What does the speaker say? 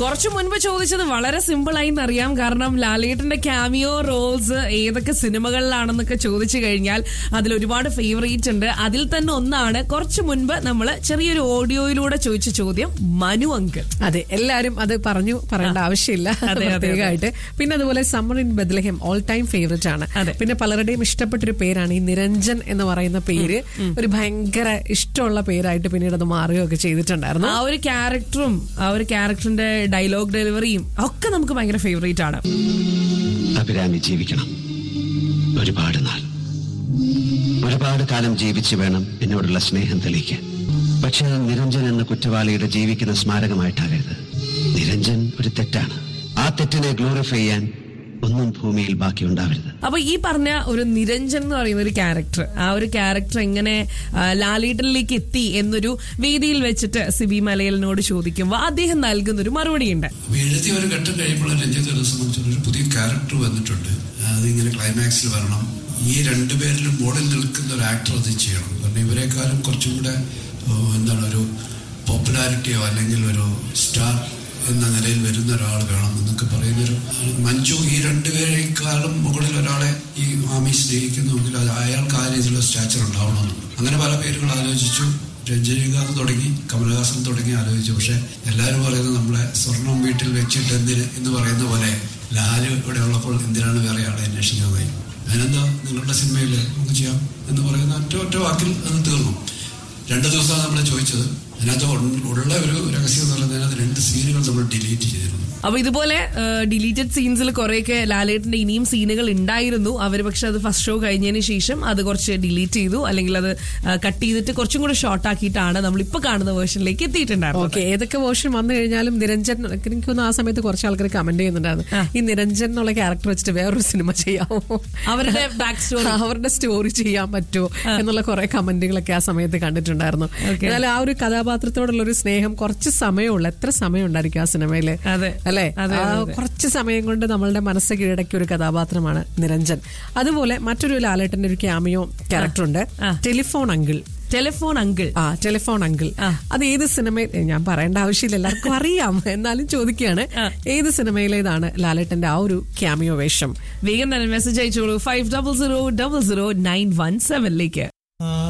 കുറച്ചു മുൻപ് ചോദിച്ചത് വളരെ സിമ്പിൾ ആയി അറിയാം കാരണം ലാലേട്ടന്റെ ക്യാമിയോ റോൾസ് ഏതൊക്കെ സിനിമകളിലാണെന്നൊക്കെ ചോദിച്ചു കഴിഞ്ഞാൽ അതിൽ ഒരുപാട് ഫേവറേറ്റ് ഉണ്ട് അതിൽ തന്നെ ഒന്നാണ് കുറച്ചു മുൻപ് നമ്മൾ ചെറിയൊരു ഓഡിയോയിലൂടെ ചോദിച്ച ചോദ്യം മനു അങ്കിൾ അതെ എല്ലാരും അത് പറഞ്ഞു പറയേണ്ട ആവശ്യമില്ല അതെ, അതെ, പ്രത്യേകമായിട്ട് പിന്നെ അതുപോലെ സമ്മർ ഇൻ ബദ്ലഹം ഓൾ ടൈം ഫേവറേറ്റ് ആണ് അതെ. പിന്നെ പലരുടെയും ഇഷ്ടപ്പെട്ടൊരു പേരാണ് ഈ നിരഞ്ജൻ എന്ന് പറയുന്ന പേര് ഒരു ഭയങ്കര ഇഷ്ടമുള്ള പേരായിട്ട് പിന്നീട് അത് മാറുകയൊക്കെ ചെയ്തിട്ടുണ്ടായിരുന്നു ആ ഒരു ക്യാരക്ടറും ആ ഒരു ക്യാരക്ടറിന്റെ ഡയലോഗ് ഡെലിവറിയും ഒക്കെ നമുക്ക് ഭയങ്കര ഫേവറേറ്റ് ആണ് അഭിരാമി ജീവിക്കണം ഒരുപാട് നാൾ ഒരുപാട് കാലം ജീവിച്ചു വേണം എന്നോടുള്ള സ്നേഹം തെളിയിക്കാൻ പക്ഷെ അത് നിരഞ്ജൻ എന്ന കുറ്റവാളിയുടെ ജീവിക്കുന്ന സ്മാരകമായിട്ടാകരുത് നിരഞ്ജൻ ഒരു തെറ്റാണ് ആ തെറ്റിനെ ഗ്ലോറിഫൈ ചെയ്യാൻ ഒന്നും ഭൂമിയിൽ ബാക്കി ഉണ്ടാവരുത് അപ്പൊ ഈ പറഞ്ഞ ഒരു നിരഞ്ജൻ എന്ന് പറയുന്ന ഒരു ക്യാരക്ടർ ആ ഒരു ക്യാരക്ടർ എങ്ങനെ ആ, ലാലേട്ടനിലേക്ക് എത്തി എന്നൊരു വേദിയിൽ വെച്ചിട്ട് സിബി മലയലിനോട് ചോദിക്കുമ്പോൾ അദ്ദേഹം നൽകുന്ന ഒരു മറുപടി ഉണ്ട് അപ്പൊ എഴുതിയ ഒരു ഘട്ടം കഴിയുമ്പോൾ രഞ്ജിത്തിനെ സംബന്ധിച്ചുള്ള ഒരു പുതിയ ക്യാരക്ടർ വന്നിട്ടുണ്ട് അതിങ്ങനെ ക്ലൈമാക്സിൽ വരണം ഈ രണ്ടുപേരിൽ മോളിൽ നിൽക്കുന്ന ഒരു ആക്ടർ അത് ചെയ്യണം കാരണം ഇവരെക്കാളും കുറച്ചും കൂടെ ഓ, എന്താണ് ഒരു പോപ്പുലാരിറ്റിയോ അല്ലെങ്കിൽ ഒരു സ്റ്റാർ എന്ന നിലയിൽ വരുന്ന ഒരാൾ വേണം എന്നൊക്കെ പറയുന്നൊരു മഞ്ജു ഈ രണ്ടുപേരെക്കാളും മുകളിൽ ഒരാളെ ഈ ആമി സ്നേഹിക്കുന്നുവെങ്കിൽ അത് അയാൾക്ക് ആ രീതിയിലുള്ള സ്റ്റാച്ചർ ഉണ്ടാവണമെന്നുണ്ട് അങ്ങനെ പല പേരുകൾ ആലോചിച്ചു രഞ്ജനീകാന്ത് തുടങ്ങി കമലഹാസൻ തുടങ്ങി ആലോചിച്ചു പക്ഷെ എല്ലാവരും പറയുന്നത് നമ്മളെ സ്വർണം വീട്ടിൽ വെച്ചിട്ട് എന്തിന് എന്ന് പറയുന്ന പോലെ ലാല് ഇവിടെ ഉള്ളപ്പോൾ എന്തിനാണ് വേറെ ആളെ അന്വേഷിക്കുന്നത് അതിനെന്താ നിങ്ങളുടെ സിനിമയിൽ നമുക്ക് ചെയ്യാം എന്ന് പറയുന്ന ഒറ്റ ഒറ്റ വാക്കിൽ അത് തീർന്നു രണ്ട് ദിവസമാണ് നമ്മൾ ചോദിച്ചത് അതിനകത്ത് ഉൾ- ഉള്ള ഒരു രഹസ്യം എന്ന് പറയുന്നത് അതിനകത്ത് രണ്ട് സീനുകൾ നമ്മൾ ഡിലീറ്റ് ചെയ്തിരുന്നു അപ്പൊ ഇതുപോലെ ഡിലീറ്റഡ് സീൻസിൽ കുറെയൊക്കെ ലാലേട്ടന്റെ ഇനിയും സീനുകൾ ഉണ്ടായിരുന്നു അവർ പക്ഷെ അത് ഫസ്റ്റ് ഷോ കഴിഞ്ഞതിന് ശേഷം അത് കുറച്ച് ഡിലീറ്റ് ചെയ്തു അല്ലെങ്കിൽ അത് കട്ട് ചെയ്തിട്ട് കുറച്ചും കൂടെ ഷോർട്ട് ആക്കിയിട്ടാണ് നമ്മൾ ഇപ്പൊ കാണുന്ന വേർഷനിലേക്ക് എത്തിയിട്ടുണ്ടായിരുന്നത് ഓക്കെ ഏതൊക്കെ വേർഷൻ വന്നു കഴിഞ്ഞാലും നിരഞ്ജൻ എനിക്ക് തോന്നുന്നു ആ സമയത്ത് കുറച്ച് ആൾക്കാർ കമന്റ് ചെയ്യുന്നുണ്ടായിരുന്നു ഈ നിരഞ്ജൻ എന്നുള്ള ക്യാരക്ടർ വെച്ചിട്ട് വേറൊരു സിനിമ ചെയ്യാമോ അവരുടെ back story. അവരുടെ സ്റ്റോറി ചെയ്യാൻ പറ്റുമോ എന്നുള്ള കുറെ കമന്റുകളൊക്കെ ആ സമയത്ത് കണ്ടിട്ടുണ്ടായിരുന്നു Okay. എന്നാൽ ആ ഒരു കഥാപാത്രത്തോടുള്ള ഒരു സ്നേഹം കുറച്ച് സമയമുള്ള എത്ര സമയം ഉണ്ടായിരിക്കും ആ സിനിമയില് അതെ. അല്ലെ അതെ, ആ അതെ. കുറച്ച് സമയം കൊണ്ട് നമ്മളുടെ മനസ്സ് കീഴടക്കിയ ഒരു കഥാപാത്രമാണ് നിരഞ്ജൻ അതുപോലെ മറ്റൊരു ലാലേട്ടന്റെ ഒരു ക്യാമിയോ ക്യാരക്ടർ ഉണ്ട് ആ. ടെലിഫോൺ അങ്കിൾ ടെലിഫോൺ അങ്കിൾ ആ ടെലിഫോൺ അങ്കിൾ ആ. അത് ഏത് സിനിമയിൽ ഏ, ഞാൻ പറയേണ്ട ആവശ്യമില്ല എല്ലാവർക്കും അറിയാം എന്നാലും ചോദിക്കുകയാണ് ആ. ഏത് സിനിമയിലേതാണ് ലാലേട്ടന്റെ ആ ഒരു ക്യാമിയോ വേഷം വേഗം തന്നെ മെസ്സേജ് അയച്ചോളൂ five double zero double zero nine one സെവനിലേക്ക്